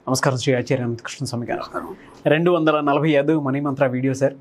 నమస్కారం శ్రీ ఆచార్య అనంత కృష్ణ స్వామి గారు రెండు వందల నలభై ఐదు మనీ మంత్ర వీడియో సార్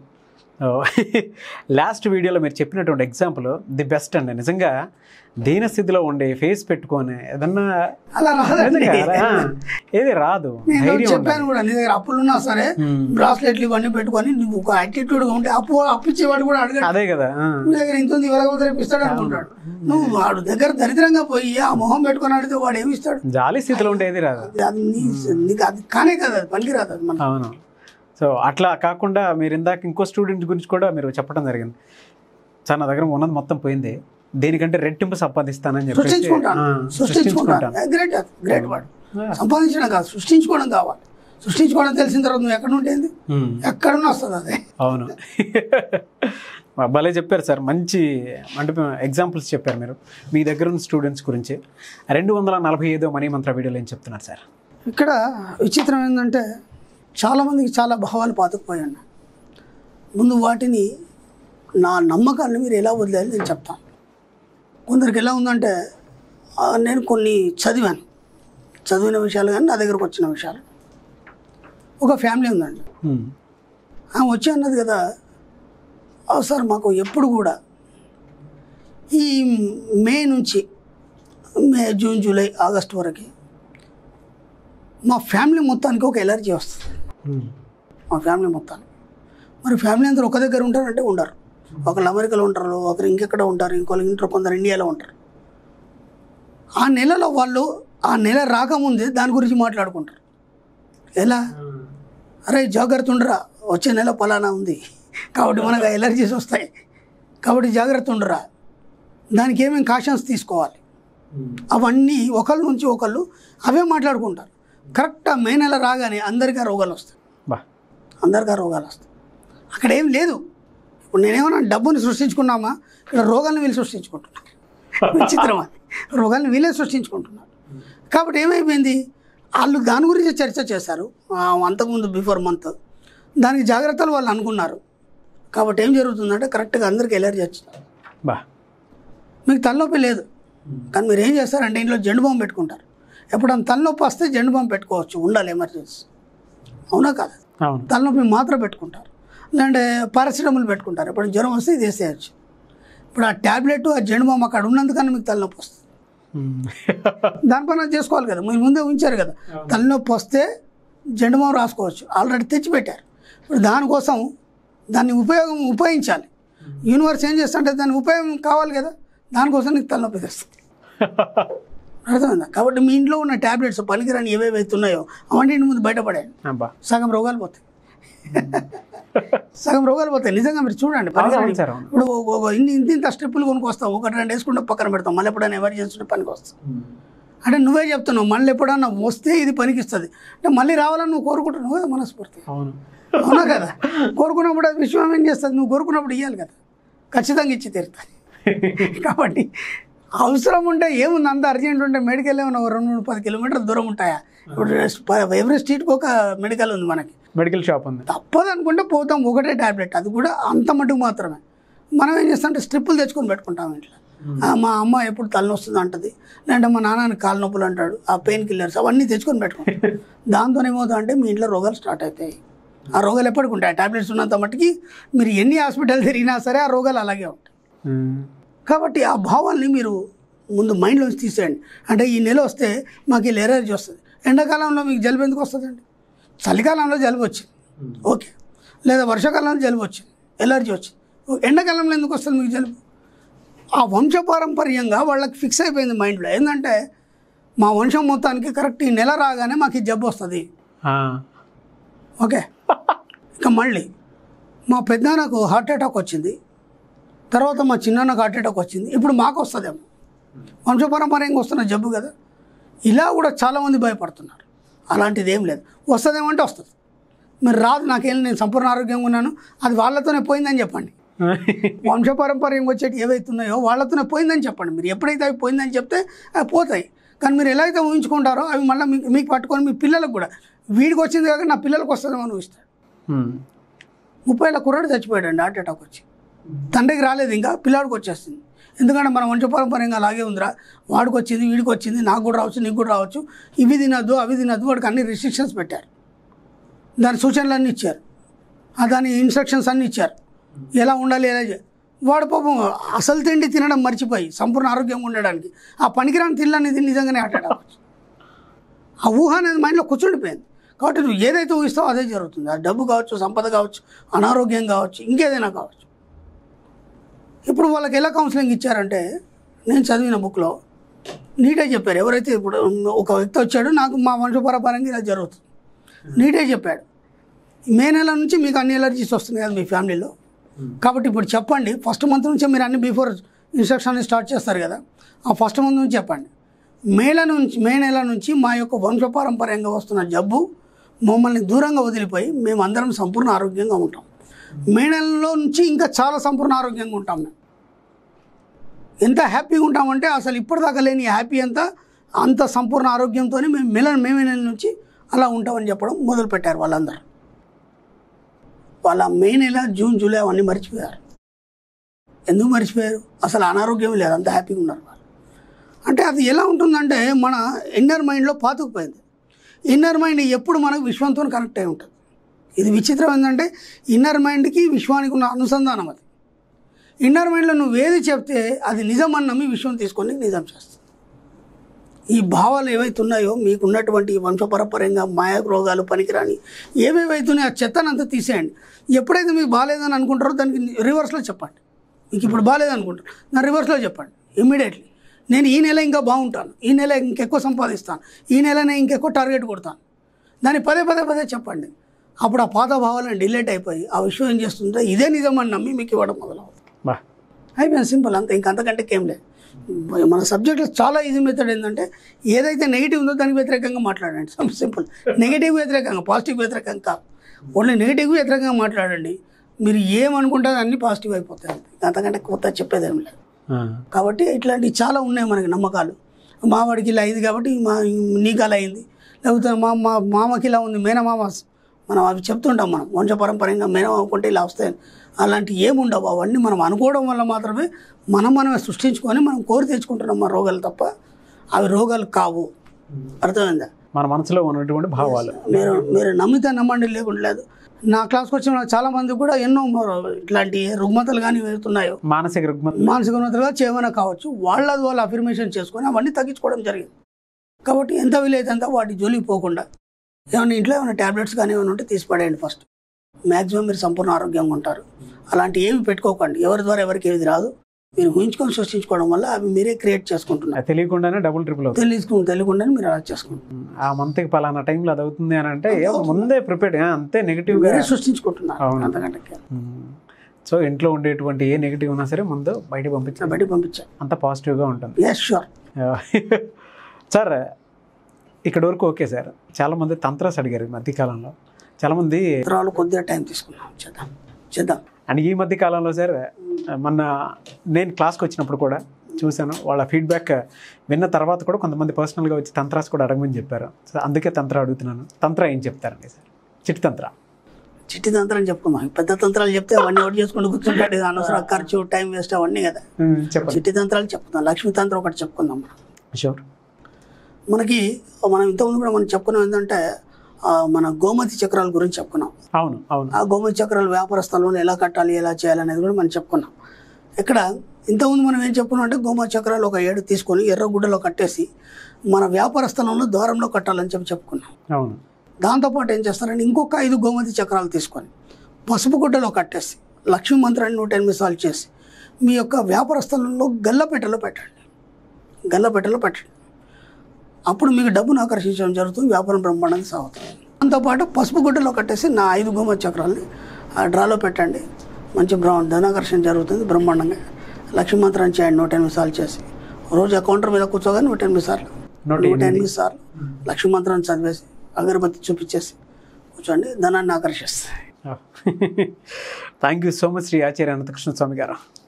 లాస్ట్ వీడియోలో మీరు చెప్పినటువంటి ఎగ్జాంపుల్ ది బెస్ట్ అండి నిజంగా దీన స్థితిలో ఉండే ఫేస్ పెట్టుకొని ఏదన్నా అలా రాదండి నిజంగా రా- ఏది రాదు నేను ధైర్యం చెప్పాను ఉండాలి. కూడా నీ దగ్గర అప్పులు ఉన్నా సరే Hmm. బ్రాస్లెట్లు ఇవన్నీ పెట్టుకొని నువ్వు ఒక యాటిట్యూడ్ గా ఉంటే అప్పు అప్పిచ్చేవాడు కూడా అడగడు అదే కదా ఆ. నీ దగ్గర ఇంత ఉంది ఇవ్వకపోతే రేపు ఇస్తాడు అనుకుంటాడు నువ్వు వాడు దగ్గర దరిద్రంగా పోయి ఆ మొహం పెట్టుకొని అడిగితే వాడు ఏమి ఇస్తాడు జాలి స్థితిలో ఉంటే ఏది రాదు అది నీ నీకు అది కానే కదా అది పనికి రాదు అది మన అవును సో అట్లా కాకుండా మీరు ఇందాక ఇంకో స్టూడెంట్ గురించి కూడా మీరు చెప్పడం జరిగింది సార్ నా దగ్గర ఉన్నది మొత్తం పోయింది దేనికంటే రెట్టింపు సంపాదిస్తానని చెప్పేసి సృష్టించుకుంటాను ఆ, సృష్టించుకుంటాను గ్రేట్ గ్రేట్ వాడు సంపాదించడం కాదు సృష్టించుకోవడం కావాలి సృష్టించుకోవడం తెలిసిన తర్వాత నువ్వు ఎక్కడ ఉంటేంది ఉమ్, ఎక్కడున్నా వస్తుంది అదే అవును భలే చెప్పారు సార్ మంచి అంటే ఎగ్జాంపుల్స్ చెప్పారు మీరు మీ దగ్గర ఉన్న స్టూడెంట్స్ గురించి రెండు వందల నలభై ఐదో మనీ మంత్ర వీడియోలో ఏం చెప్తున్నారు సార్ ఇక్కడ విచిత్రం ఏంటంటే చాలామందికి చాలా భావాలు పాతుకుపోయి ఉన్నాయి ముందు వాటిని నా నమ్మకాన్ని మీరు ఎలా వదిలేయాలి నేను చెప్తాను కొందరికి ఎలా ఉందంటే ఆ, నేను కొన్ని చదివాను చదివిన విషయాలు కానీ నా దగ్గరకు వచ్చిన విషయాలు ఒక ఫ్యామిలీ ఉందండి ఉమ్, ఆమె వచ్చి అన్నది కదా "ఆ, సార్ మాకు ఎప్పుడు కూడా ఈ మే నుంచి మే జూన్ జూలై ఆగస్ట్ వరకు మా ఫ్యామిలీ మొత్తానికి ఒక ఎలర్జీ వస్తుంది ఉమ్, మా ఫ్యామిలీ మొత్తానికి మరి ఫ్యామిలీ అందరూ ఒక దగ్గర ఉంటారంటే ఉండరు ఒకరు అమెరికాలో ఉంటారు ఒకరు ఇంకెక్కడ ఉంటారు ఇంకొకరు ఇంటర్ కొందరు ఇండియాలో ఉంటారు ఆ నెలలో వాళ్ళు ఆ నెల రాకముందే దాని గురించి మాట్లాడుకుంటారు ఎలా అరే జాగ్రత్త ఉండరా వచ్చే నెల పలానా ఉంది కాబట్టి మనకు ఎలర్జీస్ వస్తాయి కాబట్టి జాగ్రత్త ఉండరా దానికి ఏమేమి కాషన్స్ తీసుకోవాలి అవన్నీ ఒకళ్ళ నుంచి ఒకళ్ళు అవే మాట్లాడుకుంటారు కరెక్ట్ ఆ మే నెల రాగానే అందరికీ ఆ రోగాలు వస్తాయి బా అందరికీ ఆ రోగాలు వస్తాయి అక్కడ ఏం లేదు ఇప్పుడు నేనేమన్నా డబ్బుని సృష్టించుకున్నామా ఇక్కడ రోగాలను వీళ్ళు సృష్టించుకుంటున్నారు విచిత్రం అది రోగాలను వీళ్ళే సృష్టించుకుంటున్నారు కాబట్టి ఏమైపోయింది వాళ్ళు దాని గురించి చర్చ చేశారు ఆ, అంతకుముందు బిఫోర్ మంత్ దానికి జాగ్రత్తలు వాళ్ళు అనుకున్నారు కాబట్టి ఏం జరుగుతుందంటే కరెక్ట్గా అందరికీ ఎలర్జీ వచ్చింది బా మీకు తలనొప్పి లేదు కానీ మీరు ఏం చేస్తారంటే ఇంట్లో జెండు బాంబు పెట్టుకుంటారు ఎప్పుడన్నా తలనొప్పి వస్తే జెండు బాంబు పెట్టుకోవచ్చు ఉండాలి ఎమర్జెన్సీ అవునా కాదు అవును తలనొప్పి మాత్రం పెట్టుకుంటారు లేదంటే పారాసిటమాల్ పెట్టుకుంటారు ఇప్పుడు జ్వరం వస్తే ఇది వేసేయచ్చు ఇప్పుడు ఆ ట్యాబ్లెట్ ఆ జెండు బాంబు అక్కడ ఉన్నందుకని మీకు తలనొప్పి వస్తుంది ఉమ్, దానిపైన చేసుకోవాలి కదా మీరు ముందే ఉంచారు కదా తలనొప్పి వస్తే జెండు బాంబు రాసుకోవచ్చు ఆల్రెడీ తెచ్చిపెట్టారు ఇప్పుడు దానికోసం దాన్ని ఉపయోగం ఉపయోగించాలి యూనివర్స్ ఏం చేస్తుంటే దాని ఉపయోగం కావాలి కదా దానికోసం నీకు తలనొప్పి తెస్తుంది అర్థమైందా కాబట్టి మీ ఇంట్లో ఉన్న ట్యాబ్లెట్స్ పనికిరాని ఏవేవైతే ఉన్నాయో అవన్నీ ముందు బయటపడాయండి అబ్బా సగం రోగాలు పోతాయి సగం రోగాలు పోతాయి నిజంగా మీరు చూడండి అవును, పనికిరాని- అవును సార్, అవును. ఇప్పుడు ఓ- ఓ- ఇన్ని ఇంత ఇంత స్ట్రిప్పులు కొనుక్కొస్తాం ఒకటి రెండు వేసుకుంటే పక్కన పెడతాం మళ్ళీ ఎప్పుడైనా ఎమర్జెన్సీ ఉంటే పనికి వస్తాం అంటే నువ్వే చెప్తున్నావు మళ్ళీ ఎప్పుడన్నా వస్తే ఇది పనికిస్తుంది అంటే మళ్ళీ రావాలని నువ్వు కోరుకుంటున్నావు కదా మనస్ఫూర్తి అవును అవునా కదా కోరుకున్నప్పుడు అది విశ్వం ఏం చేస్తుంది నువ్వు కోరుకున్నప్పుడు ఇవ్వాలి కదా ఖచ్చితంగా ఇచ్చి తీరుతుంది కాబట్టి అవసరం ఉంటే ఏముంది అంత అర్జెంట్ ఉంటే మెడికల్ ఏమన్నా ఓ రెండు మూడు పది కిలోమీటర్ల దూరం ఉంటాయా ఇప్పుడు ఎవరి స్ట్రీట్కి ఒక మెడికల్ ఉంది మనకి మెడికల్ షాప్ ఉంది తప్పదు అనుకుంటే పోతాం ఒకటే ట్యాబ్లెట్ అది కూడా అంత మటుకు మాత్రమే మనం ఏం చేస్తాం అంటే స్ట్రిప్పులు తెచ్చుకొని పెట్టుకుంటాం ఇంట్లో ఆ, మా అమ్మ ఎప్పుడు తలనొస్తుంది అంటది లేదంటే మా నాన్నని కాలు నొప్పులు అంటాడు ఆ పెయిన్ కిల్లర్స్ అవన్నీ తెచ్చుకొని పెట్టుకుంటాం దాంతో ఏమవుతా అంటే మీ ఇంట్లో రోగాలు స్టార్ట్ అవుతాయి ఆ రోగాలు ఎప్పటికి ఉంటాయి టాబ్లెట్స్ ఉన్నంత మట్టుకి మీరు ఎన్ని హాస్పిటల్ తిరిగినా సరే ఆ రోగాలు అలాగే ఉంటాయి ఉమ్, కాబట్టి ఆ భావాల్ని మీరు ముందు మైండ్లోంచి తీసేయండి అంటే ఈ నెల వస్తే మాకు ఈ ఎలర్జీ వస్తుంది ఎండాకాలంలో మీకు జలుబు ఎందుకు వస్తుందండి చలికాలంలో జలుబు వచ్చింది ఓకే లేదా వర్షాకాలంలో జలుబు వచ్చింది ఎలర్జీ వచ్చింది ఓ, ఎండాకాలంలో ఎందుకు వస్తుంది మీకు జలుబు ఆ వంశపారంపర్యంగా వాళ్ళకి ఫిక్స్ అయిపోయింది మైండ్లో ఏంటంటే మా వంశం మొత్తానికి కరెక్ట్ ఈ నెల రాగానే మాకు ఈ జబ్బు వస్తుంది ఆ, ఓకే ఇక మళ్ళీ మా పెద్దనాన్నకు హార్ట్ అటాక్ వచ్చింది తర్వాత మా చిన్నాన్నకు హార్ట్ అటాక్ వచ్చింది ఇప్పుడు మాకు వస్తుందేమో వంశపరంపర్యంగా వస్తున్న జబ్బు కదా ఇలా కూడా చాలామంది భయపడుతున్నారు అలాంటిది ఏం లేదు వస్తుందేమో అంటే వస్తుంది మీరు రాదు నాకేం నేను సంపూర్ణ ఆరోగ్యంగా ఉన్నాను అది వాళ్ళతోనే పోయిందని చెప్పండి వంశపారంపర్యంగా వచ్చేటి ఏవైతే ఉన్నాయో వాళ్ళతోనే పోయిందని చెప్పండి మీరు ఎప్పుడైతే అవి పోయిందని చెప్తే అవి పోతాయి కానీ మీరు ఎలా అయితే ఊహించుకుంటారో అవి మళ్ళీ మీకు మీకు పట్టుకొని మీ పిల్లలకు కూడా వీడికి వచ్చింది కాక నా పిల్లలకు వస్తుందేమో అని ఊహిస్తాడు ఉమ్, ముప్పై ఏళ్ళ కుర్రాడు చచ్చిపోయాడండి హార్ట్ అటాక్ వచ్చి తండ్రికి రాలేదు ఇంకా పిల్లాడికి వచ్చేస్తుంది ఎందుకంటే మన వంశపారంపర్యంగా అలాగే ఉందిరా వాడికి వచ్చింది వీడికి వచ్చింది నాకు కూడా రావచ్చు నీకు కూడా రావచ్చు ఇవి తినద్దు అవి తినద్దు వాడికి అన్ని రిస్ట్రిక్షన్స్ పెట్టారు దాని సూచనలు అన్నీ ఇచ్చారు ఆ దాని ఇన్స్ట్రక్షన్స్ అన్నీ ఇచ్చారు ఎలా ఉండాలి ఎలా చే- వాడు పాపం అసలు తిండి తినడం మర్చిపోయి సంపూర్ణ ఆరోగ్యంగా ఉండడానికి ఆ పనికిరాని తిల్లు అనేది నిజంగానే ఆటాడు ఆ ఊహ అనేది మైండ్లో కూర్చుండిపోయింది కాబట్టి నువ్వు ఏదైతే ఊహిస్తావో అదే జరుగుతుంది ఆ డబ్బు కావచ్చు సంపద కావచ్చు అనారోగ్యం కావచ్చు ఇంకేదైనా కావచ్చు ఇప్పుడు వాళ్ళకి ఎలా కౌన్సిలింగ్ ఇచ్చారంటే నేను చదివిన బుక్లో నీటే చెప్పారు ఎవరైతే ఇప్పుడు ఒక వ్యక్తి వచ్చాడు నాకు మా వంశపరపరంగా ఇలా జరుగుతుంది నీటే చెప్పాడు మే నెల నుంచి మీకు అన్ని ఎలర్జీస్ వస్తున్నాయి కదా మీ ఫ్యామిలీలో కాబట్టి ఇప్పుడు చెప్పండి ఫస్ట్ మంత్ నుంచే మీరు అన్ని బిఫోర్ ఇన్స్ట్రక్షన్ స్టార్ట్ చేస్తారు కదా ఆ ఫస్ట్ మంత్ నుంచి చెప్పండి మేల నుంచి మే నెల నుంచి మా యొక్క వంశపారంపర్యంగా వస్తున్న జబ్బు మమ్మల్ని దూరంగా వదిలిపోయి మేము అందరం సంపూర్ణ ఆరోగ్యంగా ఉంటాం మే నెలలో నుంచి ఇంకా చాలా సంపూర్ణ ఆరోగ్యంగా ఉంటాం మేము ఎంత హ్యాపీగా ఉంటామంటే అసలు ఇప్పటిదాకా లేని హ్యాపీ అంతా అంత సంపూర్ణ ఆరోగ్యంతో మేము మెల మే నెల నుంచి అలా ఉంటామని చెప్పడం మొదలుపెట్టారు వాళ్ళందరూ వాళ్ళ మే నెల జూన్ జూలై అవన్నీ మర్చిపోయారు ఎందుకు మర్చిపోయారు అసలు అనారోగ్యం లేదు అంత హ్యాపీగా ఉన్నారు వాళ్ళు అంటే అది ఎలా ఉంటుందంటే మన ఇన్నర్ మైండ్లో పాతుకుపోయింది ఇన్నర్ మైండ్ ఎప్పుడు మనకు విశ్వంతో కనెక్ట్ అయి ఉంటుంది ఇది విచిత్రం ఏంటంటే ఇన్నర్ మైండ్కి విశ్వానికి ఉన్న అనుసంధానం అది ఇన్నర్ మైండ్లో నువ్వు ఏది చెప్తే అది నిజం అని నమ్మి విశ్వం తీసుకొని నిజం చేస్తుంది ఈ భావాలు ఏవైతే ఉన్నాయో మీకు ఉన్నటువంటి ఈ వంశపరపరంగా మాయ రోగాలు పనికిరాని ఏవేవైతున్నాయో ఆ చెత్తనంతా తీసేయండి ఎప్పుడైతే మీకు బాగాలేదని అనుకుంటారో దానికి రివర్స్లో చెప్పండి మీకు ఇప్పుడు బాగాలేదు అనుకుంటారు నా రివర్స్లో చెప్పండి ఇమ్మీడియట్లీ నేను ఈ నెల ఇంకా బాగుంటాను ఈ నెల ఇంకెక్కువ సంపాదిస్తాను ఈ నెలనే ఇంకెక్కువ టార్గెట్ కొడతాను దాన్ని పదే పదే పదే చెప్పండి అప్పుడు ఆ పాత భావాలను డిలేట్ అయిపోయి ఆ విషయం ఏం చేస్తుందో ఇదే నిజం అని నమ్మి మీకు ఇవ్వడం మొదలవుతుంది బా అయిపోయింది సింపుల్ అంతే ఇంక అంతకంటే ఏం లేదు మన సబ్జెక్ట్లో చాలా ఈజీ మెథడ్ ఏంటంటే ఏదైతే నెగిటివ్ ఉందో దానికి వ్యతిరేకంగా మాట్లాడండి సింపుల్ నెగిటివ్ వ్యతిరేకంగా పాజిటివ్ వ్యతిరేకంగా కాదు ఓన్లీ నెగిటివ్ వ్యతిరేకంగా మాట్లాడండి మీరు ఏమనుకుంటారో అన్నీ పాజిటివ్ అయిపోతాయి ఇంక అంతకంటే కొత్త చెప్పేదేం లేదు ఆ. కాబట్టి ఇట్లాంటివి చాలా ఉన్నాయి మనకి నమ్మకాలు మావాడికి ఇలా అయింది కాబట్టి మా నీకు అలా అయింది లేకపోతే మా మా మామకి ఇలా ఉంది మేనమామ మనం అవి చెప్తుంటాం మనం వంశపరంపరంగా మేనమామ కొంటే ఇలా వస్తాయని అలాంటి ఏముండవు అవన్నీ మనం అనుకోవడం వల్ల మాత్రమే మనం మనమే సృష్టించుకొని మనం కోరి తెచ్చుకుంటున్నాం మన రోగాలు తప్ప అవి రోగాలు కావు అర్థమైందా మన మనసులో ఉన్నటువంటి భావాలు మీరు మీరు నమ్మితే నమ్మండి లేకుండా లేదు నా క్లాస్కి వచ్చిన వాళ్ళు చాలా మంది కూడా ఎన్నో మరో ఇట్లాంటి రుగ్మతలు కానీ వెళ్తున్నాయో మానసిక రుగ్మత మానసిక ఉన్నతలుగా చేయమని కావచ్చు వాళ్ళ వాళ్ళు అఫర్మేషన్ చేసుకొని అవన్నీ తగ్గించుకోవడం జరిగింది కాబట్టి ఎంత వీలైతే అంత వాటి జోలికి పోకుండా ఏమైనా ఇంట్లో ఏమైనా ట్యాబ్లెట్స్ కానీ ఏమైనా ఉంటే తీసి పడేయండి ఫస్ట్ మ్యాక్సిమం మీరు సంపూర్ణ ఆరోగ్యంగా ఉంటారు అలాంటి ఏమి పెట్టుకోకండి ఎవరి ద్వారా ఎవరికి ఏది రాదు మీరు ఊహించుకొని సృష్టించుకోవడం వల్ల అవి మీరే క్రియేట్ చేసుకుంటున్నారు అది తెలియకుండానే డబుల్ ట్రిపుల్ అవుతుంది తెలుసుకుని తెలియకుండానే మీరు అలా చేసుకుంటున్నారు ఆ మంత్కి పలానా టైంలో అది అవుతుంది అని అంటే ఏ ముందే ప్రిపేర్డ్ అంతే నెగిటివ్గా మీరే సృష్టించుకుంటున్నారు అవును. అంతకంటే సో ఇంట్లో ఉండేటువంటి ఏ నెగిటివ్ ఉన్నా సరే ముందు బయటకు పంపించాలి బయటికి పంపించారు అంత పాజిటివ్గా ఉంటుంది ఎస్ షూర్ సార్ ఇక్కడ వరకు ఓకే సార్ చాలామంది తంత్రాస్ అడిగారు ఈ మధ్యకాలంలో చాలామంది ఇతరాలు కొద్దిగా టైం తీసుకున్నాం చేద్దాం చేద్దాం అండ్ ఈ మధ్య కాలంలో సార్ మొన్న నేను క్లాస్కి వచ్చినప్పుడు కూడా చూశాను వాళ్ళ ఫీడ్బ్యాక్ విన్న తర్వాత కూడా కొంతమంది పర్సనల్గా వచ్చి తంత్రాస్ కూడా అడగమని చెప్పారు సో అందుకే తంత్ర అడుగుతున్నాను తంత్ర ఏం చెప్తారండి సార్ చిట్టి తంత్ర చిట్టి తంత్రం చెప్పుకుందాం పెద్ద తంత్రాలు చెప్తే అవన్నీ ఒకటి చేసుకుంటూ కూర్చుంటాడు ఇది అనవసరం ఖర్చు టైం వేస్ట్ అవన్నీ కదా చెప్పండి చిట్టి తంత్రాలు చెప్పుకుందాం లక్ష్మీ తంత్రం ఒకటి చెప్పుకుందాం మనం షూర్ మనకి మనం ఇంతకుముందు కూడా మనం చెప్పుకున్నాం ఏంటంటే ఆ, మన గోమతి చక్రాల గురించి చెప్పుకున్నాం అవును అవును ఆ గోమతి చక్రాలు వ్యాపార స్థలంలో ఎలా కట్టాలి ఎలా చేయాలి అనేది కూడా మనం చెప్పుకున్నాం ఇక్కడ ఇంతకుముందు మనం ఏం చెప్పుకున్నాం అంటే గోమతి చక్రాలు ఒక ఏడు తీసుకొని ఎర్రగుడ్డలో కట్టేసి మన వ్యాపార స్థలంలో ద్వారంలో కట్టాలని చెప్పి చెప్పుకున్నాం అవును దాంతోపాటు ఏం చేస్తారంటే ఇంకొక ఐదు గోమతి చక్రాలు తీసుకొని పసుపు గుడ్డలో కట్టేసి లక్ష్మీ మంత్రాన్ని నూట ఎనిమిది సార్లు చేసి మీ యొక్క వ్యాపార స్థలంలో గల్లపెట్టెలో పెట్టండి గల్లపెట్టెలో పెట్టండి అప్పుడు మీకు డబ్బును ఆకర్షించడం జరుగుతుంది వ్యాపారం బ్రహ్మాండంగా సాగుతుంది దాంతోపాటు పసుపు గుడ్డలో కట్టేసి నా ఐదు గోమతి చక్రాలని ఆ డ్రాలో పెట్టండి మంచి బ్రహ్మ ధనాకర్షణ జరుగుతుంది బ్రహ్మాండంగా లక్ష్మీ మంత్రాన్ని చేయండి నూట ఎనిమిది సార్లు చేసి రోజు ఆ కౌంటర్ మీద కూర్చోగానే నూట ఎనిమిది సార్లు నూట నూట ఎనిమిది సార్లు లక్ష్మీ మంత్రాన్ని చదివేసి అగరబత్తి చూపించేసి కూర్చోండి ధనాన్ని ఆకర్షిస్తాయి thank you so much Shri Acharya Anantakrishna Swami గారు